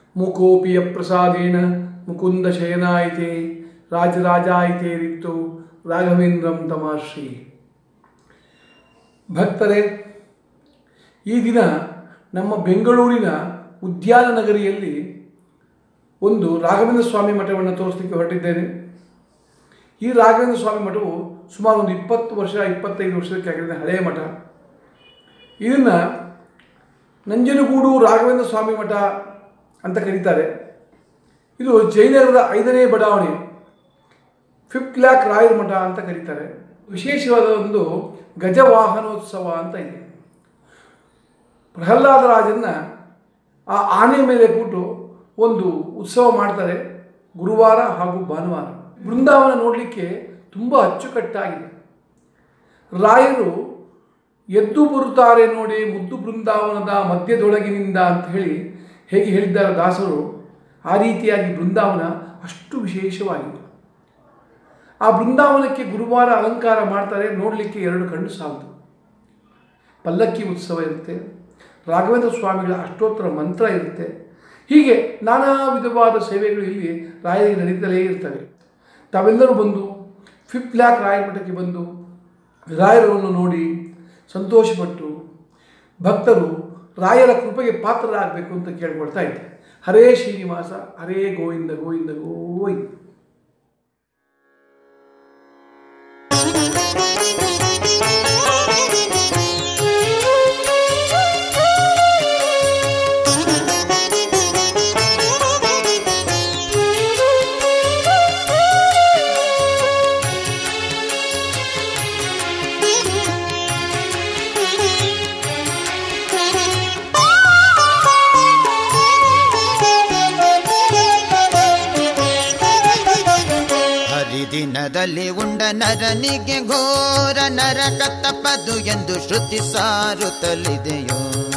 ಮುಕೋಪಿಯ ಪ್ರಸಾದೇನ ಮುಕುಂದ ಶಯನಾಯಿತೆ ರಾಜರಾಜಾಯಿತೆ ರಿಕ್ತು ರಾಘವೇಂದ್ರಂ ತಮಾಶ್ರೀ ಭಕ್ತರೇ ಈ ದಿನ ನಮ್ಮ ಬೆಂಗಳೂರಿನ ಉದ್ಯಾನ ನಗರಿಯಲ್ಲಿ ಒಂದು ರಾಘವೇಂದ್ರ ಸ್ವಾಮಿ ಮಠವನ್ನು ತೋರಿಸಲಿಕ್ಕೆ ಹೊರಟಿದ್ದೇನೆ ಈ ರಾಘವೇಂದ್ರ ಸ್ವಾಮಿ ಮಠವು ಸುಮಾರು ಒಂದು ಇಪ್ಪತ್ತು ವರ್ಷ ಇಪ್ಪತ್ತೈದು ವರ್ಷದ ಕೆಳಗಿನ ಹಳೆಯ ಮಠ ಇದನ್ನು ನಂಜನಗೂಡು ರಾಘವೇಂದ್ರ ಸ್ವಾಮಿ ಮಠ ಅಂತ ಕರೀತಾರೆ ಇದು ಜಯನಗರದ ಐದನೇ ಬಡಾವಣೆ ಫಿಫ್ತ್ ಲ್ಯಾಕ್ ರಾಯರ ಮಠ ಅಂತ ಕರೀತಾರೆ ವಿಶೇಷವಾದ ಒಂದು ಗಜವಾಹನೋತ್ಸವ ಅಂತ ಇದೆ ಪ್ರಹ್ಲಾದ ರಾಜನ್ನ ಆ ಆನೆ ಮೇಲೆ ಕೂತು ಒಂದು ಉತ್ಸವ ಮಾಡ್ತಾರೆ ಗುರುವಾರ ಹಾಗೂ ಭಾನುವಾರ ಬೃಂದಾವನ ನೋಡಲಿಕ್ಕೆ ತುಂಬ ಅಚ್ಚುಕಟ್ಟಾಗಿದೆ ರಾಯರು ಎದ್ದು ಬರುತ್ತಾರೆ ನೋಡಿ ಮುದ್ದು ಬೃಂದಾವನದ ಮಧ್ಯದೊಳಗಿನಿಂದ ಅಂತ ಹೇಳಿ ಹೇಗೆ ಹೇಳಿದ್ದಾರೆ ದಾಸರು ಆ ರೀತಿಯಾಗಿ ಬೃಂದಾವನ ಅಷ್ಟು ವಿಶೇಷವಾಗಿದೆ ಆ ಬೃಂದಾವನಕ್ಕೆ ಗುರುವಾರ ಅಲಂಕಾರ ಮಾಡ್ತಾರೆ ನೋಡಲಿಕ್ಕೆ ಎರಡು ಕಣ್ಣು ಸಾಲದು ಪಲ್ಲಕ್ಕಿ ಉತ್ಸವ ಇರುತ್ತೆ ರಾಘವೇಂದ್ರ ಸ್ವಾಮಿಗಳ ಅಷ್ಟೋತ್ತರ ಮಂತ್ರ ಇರುತ್ತೆ ಹೀಗೆ ನಾನಾ ವಿಧವಾದ ಸೇವೆಗಳು ಇಲ್ಲಿ ರಾಯರಿಗೆ ನಡೀತಲೇ ಇರ್ತವೆ ತಾವೆಲ್ಲರೂ ಬಂದು ಫಿಫ್ತ್ ಲ್ಯಾಕ್ ರಾಯರ ಮಠಕ್ಕೆ ಬಂದು ರಾಯರನ್ನು ನೋಡಿ ಸಂತೋಷಪಟ್ಟು ಭಕ್ತರು ರಾಯರ ಕೃಪೆಗೆ ಪಾತ್ರರಾಗಬೇಕು ಅಂತ ಕೇಳ್ಕೊಳ್ತಾ ಇದ್ದೆ ಹರೇ ಶ್ರೀನಿವಾಸ ಹರೇ ಗೋವಿಂದ ಗೋವಿಂದ ಗೋವಿಂದ ಹರಿದಿನದಲ್ಲಿ ಉಂಡ ನರನಿಗೆ ಘೋರ ನರಕ ತಪ್ಪದು ಎಂದು ಶ್ರುತಿ ಸಾರುತ್ತಲಿದೆಯೋ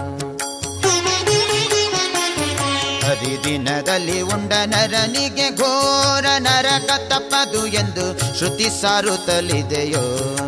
ಹರಿದಿನದಲ್ಲಿ ಉಂಡ ನರನಿಗೆ ಘೋರ ನರಕ ತಪ್ಪದು ಎಂದು ಶ್ರುತಿ ಸಾರುತ್ತಲಿದೆಯೋ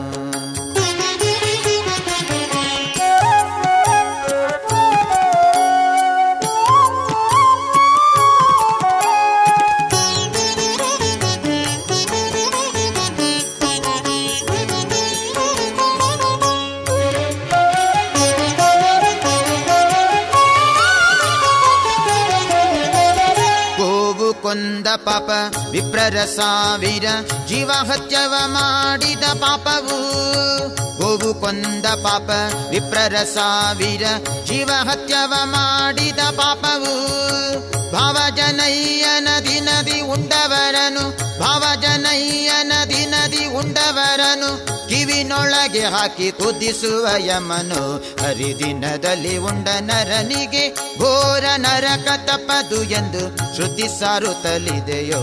ಗೋವು ಕೊಂದ ಪಾಪ ವಿಪ್ರರ ಸಾವಿರ ಜೀವ ಹತ್ಯವ ಮಾಡಿದ ಪಾಪವು ಗೋವು ಕೊಂದ ಪಾಪ ವಿಪ್ರರ ಸಾವಿರ ಜೀವ ಹತ್ಯವ ಮಾಡಿದ ಪಾಪವು ಭಾವಜನಯ್ಯ ನದಿ ನದಿ ಉಂಡವರನು ಭಾವಜನಯ್ಯ ನದಿ ನದಿ ಉಂಡವರನು ಕಿವಿನೊಳಗೆ ಹಾಕಿ ಕುದಿಸುವ ಯಮನು ಹರಿದಿನದಲ್ಲಿ ಉಂಡ ನರನಿಗೆ ಘೋರ ನರಕ ತಪ್ಪದು ಎಂದು ಶ್ರುತಿ ಸಾರುತ್ತಲಿದೆಯೋ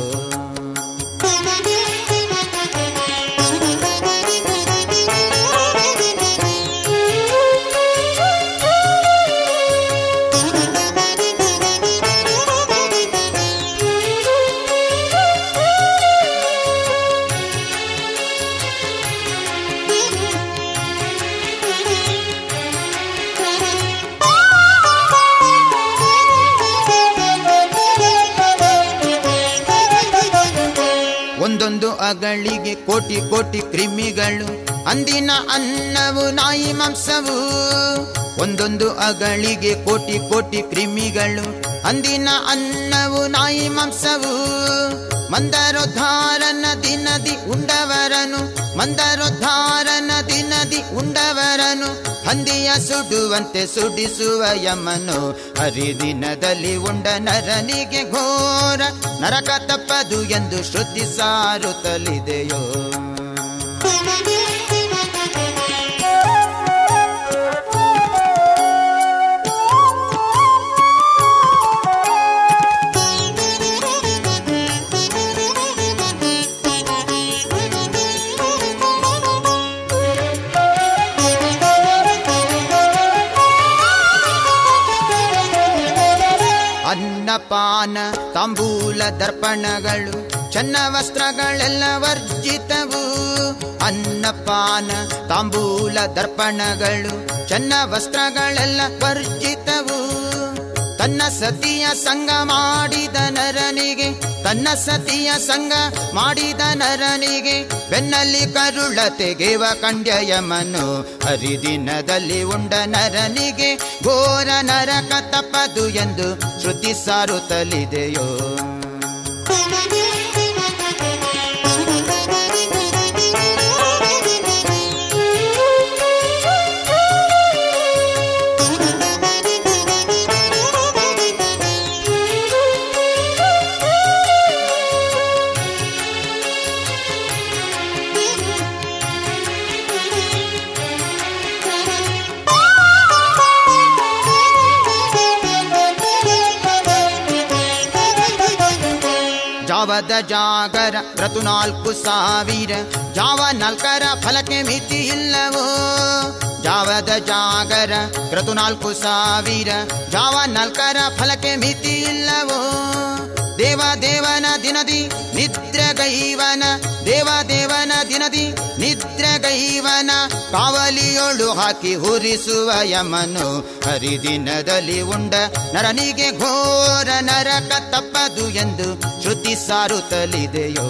ಒಂದೊಂದು ಅಗಳಿಗೆ ಕೋಟಿ ಕೋಟಿ ಕ್ರಿಮಿಗಳು ಅಂದಿನ ಅನ್ನವು ನಾಯಿ ಮಾಂಸವು ಒಂದೊಂದು ಅಗಳಿಗೆ ಕೋಟಿ ಕೋಟಿ ಕ್ರಿಮಿಗಳು ಅಂದಿನ ಅನ್ನವು ನಾಯಿ ಮಾಂಸವು ಮಂದರೋದ್ಧಾರ ನದಿ ನದಿ ಉಂಡವರನು ಮಂದರೋದ್ಧಾರ ನದಿ ನದಿ ಉಂಡವರನು ಹಂದಿಯ ಸುಡುವಂತೆ ಸುಡಿಸುವ ಯಮನು ಹರಿದಿನದಲ್ಲಿ ಉಂಡ ನರನಿಗೆ ಘೋರ ನರಕ ತಪ್ಪದು ಎಂದು ಶ್ರುತಿ ಸಾರುತ್ತಲಿದೆಯೋ ಅನ್ನಪಾನ ತಾಂಬೂಲ ದರ್ಪಣಗಳು ಚನ್ನ ವಸ್ತ್ರಗಳೆಲ್ಲ ವರ್ಜಿತವು ಅನ್ನಪಾನ ತಾಂಬೂಲ ದರ್ಪಣಗಳು ಚನ್ನ ವಸ್ತ್ರಗಳೆಲ್ಲ ವರ್ಜಿತವು ತನ್ನ ಸತಿಯ ಸಂಗ ಮಾಡಿದ ನರನಿಗೆ ತನ್ನ ಸತಿಯ ಸಂಗ ಮಾಡಿದ ನರನಿಗೆ ಬೆನ್ನಲ್ಲಿ ಕರುಳ ತೆಗೆವ ಕಂಡ್ಯಯಮನು ಹರಿದಿನದಲ್ಲಿ ಉಂಡ ನರನಿಗೆ ಘೋರ ನರಕ ತಪ್ಪದು ಎಂದು ಶ್ರುತಿ ಸಾರುತ್ತಲಿದೆಯೋ ಜಾವದ ಜಾಗರ ಪ್ರತು ನಾಲ್ಕು ಸಾವಿರ ಜಾವ ನಾಲ್ಕರ ಫಲಕ್ಕೆ ಮಿತಿ ಇಲ್ಲವೋ ಜಾವದ ಜಾಗರ ಕ್ರತು ನಾಲ್ಕು ಸಾವಿರ ಜಾವ ನಾಲ್ಕರ ಫಲಕ್ಕೆ ಮಿತಿ ಇಲ್ಲವೋ ದೇವ ದೇವನ ದಿನದಿ ನಿದ್ರಗೈವನ ದೇವ ದೇವನ ದಿನದಿ ನಿದ್ರಗೈವನ ಕಾವಲಿಯೊಳು ಹಾಕಿ ಹುರಿಸುವ ಯಮನು ಹರಿದಿನದಲ್ಲಿ ಉಂಡ ನರನಿಗೆ ಘೋರ ನರಕ ತಪ್ಪದು ಎಂದು ಶ್ರುತಿ ಸಾರುತ್ತಲಿದೆಯೋ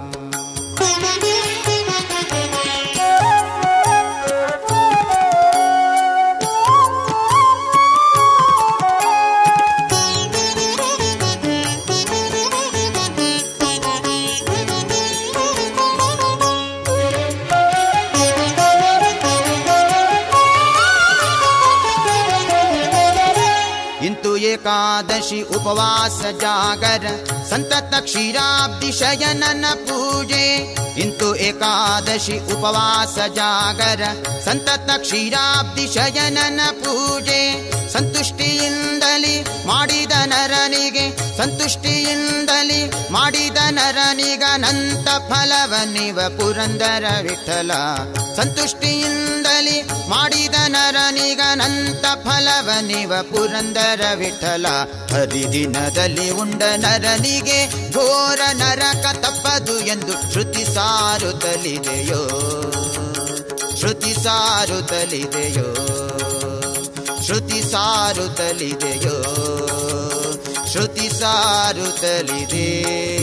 ಇಂತು ಏಕಾದಶಿ ಉಪವಾಸ ಜಾಗರ ಸಂತತ ಕ್ಷೀರಾಬ್ದಿ ಶಯನನ ಪೂಜೆ ಇಂತು ಏಕಾದಶಿ ಉಪವಾಸ ಜಾಗರ ಸಂತತ ಕ್ಷೀರಾಬ್ದಿ ಶಯನನ ಪೂಜೆ ಸಂತುಷ್ಟಿಯಿಂದಲಿ ಮಾಡಿದ ನರನಿಗೆ ಸಂತುಷ್ಟಿಯಿಂದಲಿ ಮಾಡಿದ ನರನಿಗನಂತ ಫಲವನ್ನಿವ ಪುರಂದರ ವಿಠಲ ಸಂತುಷ್ಟಿಯಿಂದಲಿ ಮಾಡಿದ ನರನಿಗನಂತ ಫಲವನಿವ ಪುರಂದರ ವಿಠಲ ಹರಿದಿನದಲ್ಲಿ ಉಂಡ ನರನಿಗೆ ಘೋರ ನರಕ ತಪ್ಪದು ಎಂದು ಶ್ರುತಿ ಸಾರುತ್ತಲಿದೆಯೋ ಶ್ರುತಿ ಸಾರುತ್ತಲಿದೆಯೋ ಶ್ರುತಿ ಸಾರುತ್ತಲಿದೆಯೋ ಶ್ರುತಿ ಸಾರುತ್ತಲಿದೆ